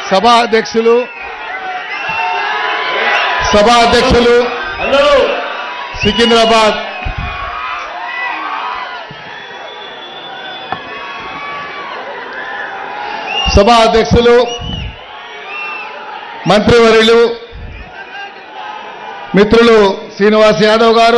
సభా అధ్యక్షులు సభా అధ్యక్షులు హలో సికింద్రాబాద్ సభా అధ్యక్షులు మంత్రివర్యులు మిత్రులు శ్రీనివాస్ యాదవ్ గారు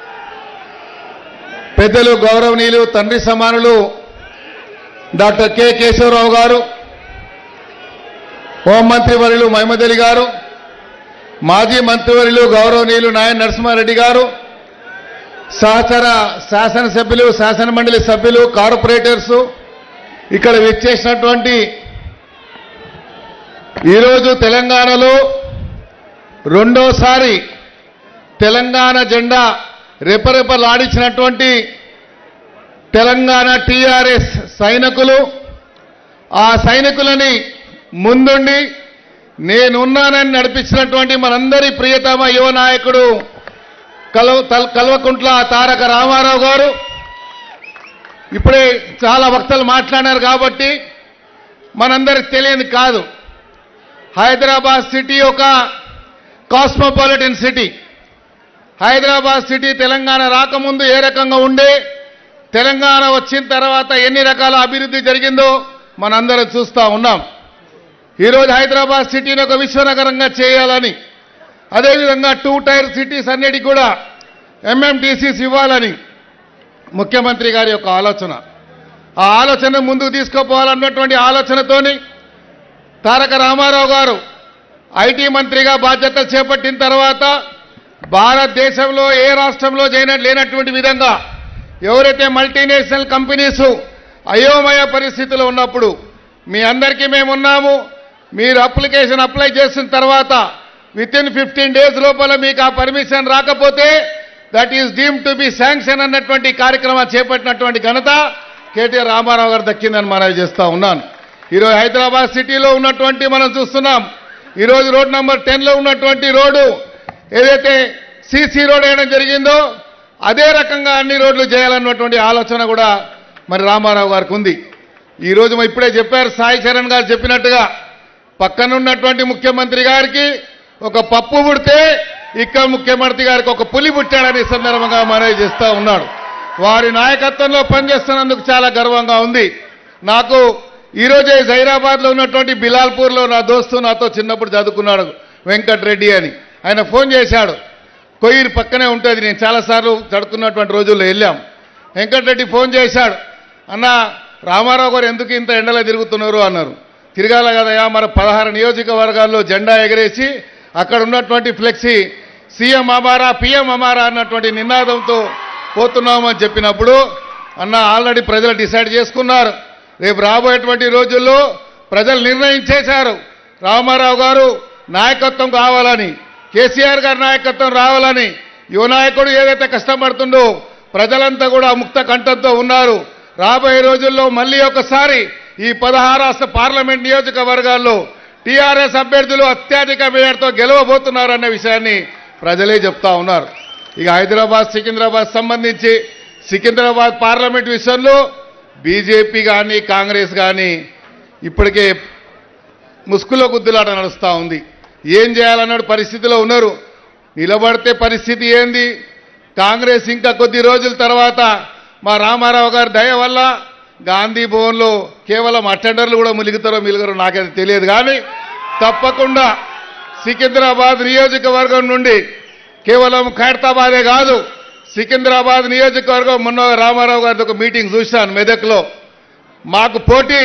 పెద్దలు గౌరవనీయులు తండ్రి సమానులు డాక్టర్ కె కేశవరావు గారు హోంమంత్రి వర్యులు మహమ్మద్ అలీ గారు మాజీ మంత్రివర్యులు గౌరవనీయులు నాయన్ నరసింహారెడ్డి గారు సహచర శాసనసభ్యులు శాసన మండలి సభ్యులు కార్పొరేటర్స్ ఇక్కడ విచ్చేసినటువంటి ఈరోజు తెలంగాణలో రెండోసారి తెలంగాణ జెండా రెపరెపలాడించినటువంటి తెలంగాణ టీఆర్ఎస్ సైనికులు ఆ సైనికులని ముందుండి నేనున్నానని నడిపించినటువంటి మనందరి ప్రియతమ యువ నాయకుడు కల్వ తల్- కల్వకుంట్ల తారక రామారావు గారు ఇప్పుడే చాలా వక్తలు మాట్లాడారు కాబట్టి మనందరికి తెలియని కాదు హైదరాబాద్ సిటీ ఒక cosmopolitan city Hyderabad city Telangana రాకముందు ఏ రకంగా ఉండే తెలంగాణ వచ్చిన తర్వాత ఎన్ని రకాల అభివృద్ధి జరిగిందో మనందరం చూస్తూ ఉన్నాం ఈరోజు హైదరాబాద్ సిటీని ఒక విశ్వనగరంగా చేయాలని అదేవిధంగా టూ టైర్ సిటీస్ అన్నిటికీ కూడా ఎంఎంటీసీస్ ఇవ్వాలని ముఖ్యమంత్రి గారి యొక్క ఆలోచన ఆ ఆలోచన ముందుకు తీసుకుపోవాలన్నటువంటి ఆలోచనతోని తారక రామారావు గారు ఐటీ మంత్రిగా బాధ్యతలు చేపట్టిన తర్వాత భారతదేశంలో ఏ రాష్ట్రంలో చేయన లేనటువంటి విధంగా ఎవరైతే మల్టీనేషనల్ కంపెనీస్ అయోమయ పరిస్థితిలో ఉన్నప్పుడు మీ అందరికీ మేమున్నాము మీరు అప్లికేషన్ అప్లై చేసిన తర్వాత విత్ ఇన్ ఫిఫ్టీన్ డేస్ లోపల మీకు ఆ పర్మిషన్ రాకపోతే that is deemed to be sanction అన్నటువంటి కార్యక్రమం చేపట్టినటువంటి ఘనత కేటీఆర్ రామారావు గారు దక్కిందని మనవి చేస్తా ఉన్నాను ఈరోజు హైదరాబాద్ సిటీలో ఉన్నటువంటి మనం చూస్తున్నాం ఈరోజు రోడ్ నంబర్ టెన్లో ఉన్నటువంటి రోడ్డు ఏదైతే సీసీ రోడ్ వేయడం జరిగిందో అదే రకంగా అన్ని రోడ్లు చేయాలన్నటువంటి ఆలోచన కూడా మరి రామారావు గారికి ఉంది ఈరోజు మరి ఇప్పుడే చెప్పారు సాయి చరణ్ గారు చెప్పినట్టుగా పక్కనున్నటువంటి ముఖ్యమంత్రి గారికి ఒక పప్పు పుడితే ఇక్కడ ముఖ్యమంత్రి గారికి ఒక పులి పుట్టాడని ఈ సందర్భంగా మనవి చేస్తూ ఉన్నాడు వారి నాయకత్వంలో పనిచేస్తున్నందుకు చాలా గర్వంగా ఉంది నాకు ఈరోజే జైరాబాద్లో ఉన్నటువంటి బిలాల్పూర్లో నా దోస్తు నాతో చిన్నప్పుడు చదువుకున్నాడు వెంకట్రెడ్డి అని ఆయన ఫోన్ చేశాడు కొయ్యిరు పక్కనే ఉంటుంది నేను చాలాసార్లు చదువుకున్నటువంటి రోజుల్లో వెళ్ళాం వెంకటరెడ్డి ఫోన్ చేశాడు అన్న రామారావు గారు ఎందుకు ఇంత ఎండలో తిరుగుతున్నారు అన్నారు తిరగాల కదయా మరి పదహారు నియోజకవర్గాల్లో జెండా ఎగరేసి అక్కడ ఉన్నటువంటి ఫ్లెక్సీ సీఎం అమారా పిఎం అమారా అన్నటువంటి నినాదంతో పోతున్నామని చెప్పినప్పుడు అన్న ఆల్రెడీ ప్రజలు డిసైడ్ చేసుకున్నారు రేపు రాబోయేటువంటి రోజుల్లో ప్రజలు నిర్ణయించేశారు రామారావు గారు నాయకత్వం కావాలని కేసీఆర్ గారి నాయకత్వం రావాలని యువ నాయకుడు ఏదైతే కష్టపడుతుండో ప్రజలంతా కూడా ముక్త కంఠంతో ఉన్నారు రాబోయే రోజుల్లో మళ్ళీ ఒకసారి ఈ పదహారు రాష్ట్ర పార్లమెంట్ నియోజకవర్గాల్లో టీఆర్ఎస్ అభ్యర్థులు అత్యధిక మేయర్తో గెలవబోతున్నారన్న విషయాన్ని ప్రజలే చెప్తా ఉన్నారు ఇక హైదరాబాద్ సికింద్రాబాద్ సంబంధించి సికింద్రాబాద్ పార్లమెంట్ విషయంలో బీజేపీ కానీ కాంగ్రెస్ కానీ ఇప్పటికే ముసుగులో గుద్దులాట నడుస్తూ ఉంది ఏం చేయాలన్న పరిస్థితిలో ఉన్నారు నిలబడితే పరిస్థితి ఏంది కాంగ్రెస్ ఇంకా కొద్ది రోజుల తర్వాత మా రామారావు గారి దయ వల్ల గాంధీ భవన్లో కేవలం అటెండర్లు కూడా ములుగుతారో మిలుగురో నాకైతే తెలియదు కానీ తప్పకుండా సికింద్రాబాద్ నియోజకవర్గం నుండి కేవలం ఖైరతాబాదే కాదు సికింద్రాబాద్ నియోజకవర్గం మొన్న రామారావు గారితో ఒక మీటింగ్ చూశాను మెదక్లో మాకు పోటీ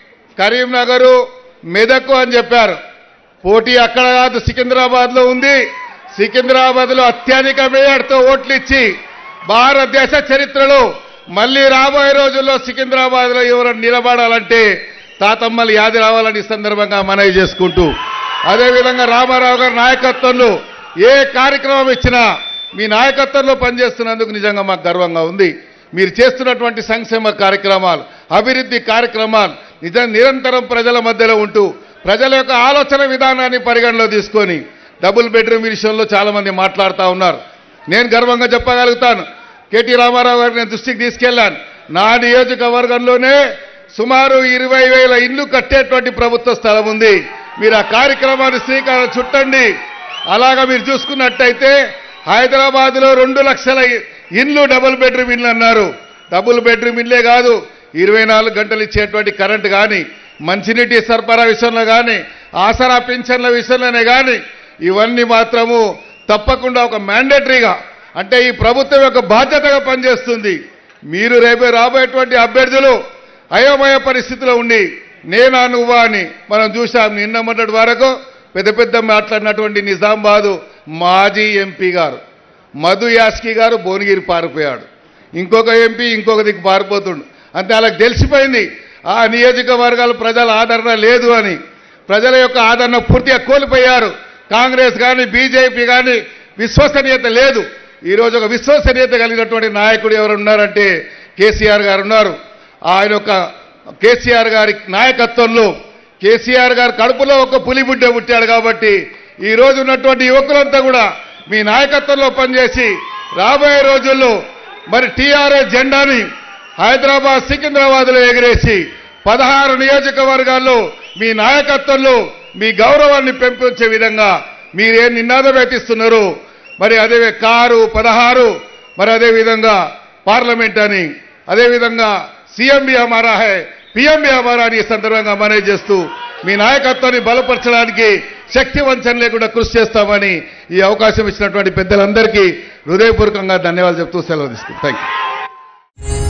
కరీంనగరు మెదక్ అని చెప్పారు పోటీ అక్కడ కాదు సికింద్రాబాద్లో ఉంది సికింద్రాబాద్లో అత్యధిక మేయర్తో ఓట్లు ఇచ్చి భారతదేశ చరిత్రలో మళ్ళీ రాబోయే రోజుల్లో సికింద్రాబాద్లో ఎవరు నిలబడాలంటే తాతమ్మలు యాది రావాలని ఈ సందర్భంగా మనవి చేసుకుంటూ అదేవిధంగా రామారావు గారి నాయకత్వంలో ఏ కార్యక్రమం ఇచ్చినా మీ నాయకత్వంలో పనిచేస్తున్నందుకు నిజంగా మాకు గర్వంగా ఉంది మీరు చేస్తున్నటువంటి సంక్షేమ కార్యక్రమాలు అభివృద్ధి కార్యక్రమాలు నిజం నిరంతరం ప్రజల మధ్యలో ఉంటూ ప్రజల యొక్క ఆలోచన విధానాన్ని పరిగణలో తీసుకొని డబుల్ బెడ్రూమ్ విషయంలో చాలా మంది మాట్లాడుతూ ఉన్నారు నేను గర్వంగా చెప్పగలుగుతాను కేటీ రామారావు గారిని నేను దృష్టికి తీసుకెళ్లాను నా నియోజకవర్గంలోనే సుమారు ఇరవై వేల ఇల్లు కట్టేటువంటి ప్రభుత్వ స్థలం ఉంది మీరు ఆ కార్యక్రమాన్ని శ్రీకారం చుట్టండి అలాగా మీరు చూసుకున్నట్టయితే హైదరాబాద్ లో రెండు లక్షల ఇండ్లు డబుల్ బెడ్రూమ్ ఇండ్లు అన్నారు డబుల్ బెడ్రూమ్ ఇల్లే కాదు ఇరవై నాలుగు గంటలు ఇచ్చేటువంటి కరెంట్ కానీ మంచినీటి సరఫరా విషయంలో కానీ ఆసరా పింఛన్ల విషయంలోనే కానీ ఇవన్నీ మాత్రము తప్పకుండా ఒక మ్యాండేటరీగా అంటే ఈ ప్రభుత్వం యొక్క బాధ్యతగా పనిచేస్తుంది మీరు రేపు రాబోయేటువంటి అభ్యర్థులు అయోమయ పరిస్థితిలో ఉండి నేనా నువ్వా అని మనం చూసాం నిన్న మొన్నటి వరకు పెద్ద పెద్ద మాట్లాడినటువంటి నిజామాబాదు మాజీ ఎంపీ గారు మధు యాస్కి గారు భువనగిరి పారిపోయాడు ఇంకొక ఎంపీ ఇంకొక దిక్కు పారిపోతుండు అంతే వాళ్ళకి తెలిసిపోయింది ఆ నియోజకవర్గాల ప్రజల ఆదరణ లేదు అని ప్రజల యొక్క ఆదరణ పూర్తిగా కోల్పోయారు కాంగ్రెస్ కానీ బీజేపీ కానీ విశ్వసనీయత లేదు ఈరోజు ఒక విశ్వసనీయత కలిగినటువంటి నాయకుడు ఎవరు ఉన్నారంటే కేసీఆర్ గారు ఉన్నారు ఆయన యొక్క కేసీఆర్ గారి నాయకత్వంలో కేసీఆర్ గారు కడుపులో ఒక పులిబుడ్డ పుట్టాడు కాబట్టి ఈ రోజు ఉన్నటువంటి యువకులంతా కూడా మీ నాయకత్వంలో పనిచేసి రాబోయే రోజుల్లో మరి టీఆర్ఎస్ జెండాని హైదరాబాద్ సికింద్రాబాద్ లో ఎగిరేసి పదహారు నియోజకవర్గాల్లో మీ నాయకత్వంలో మీ గౌరవాన్ని పెంపొంచే విధంగా మీరేం నినాదం వ్యతిస్తున్నారు మరి అదే కారు పదహారు మరి అదే విధంగా పార్లమెంట్ అని అదే విధంగా సీఎం भी हमारा है పీఎం भी हमारा అని ఈ సందర్భంగా మనవి చేస్తూ మీ నాయకత్వాన్ని బలపరచడానికి శక్తి వంచన లేకుండా కృషి చేస్తామని ఈ అవకాశం ఇచ్చినటువంటి పెద్దలందరికీ హృదయపూర్వకంగా ధన్యవాదాలు చెప్తూ సెలవు తీసుకుంటాం థ్యాంక్ యూ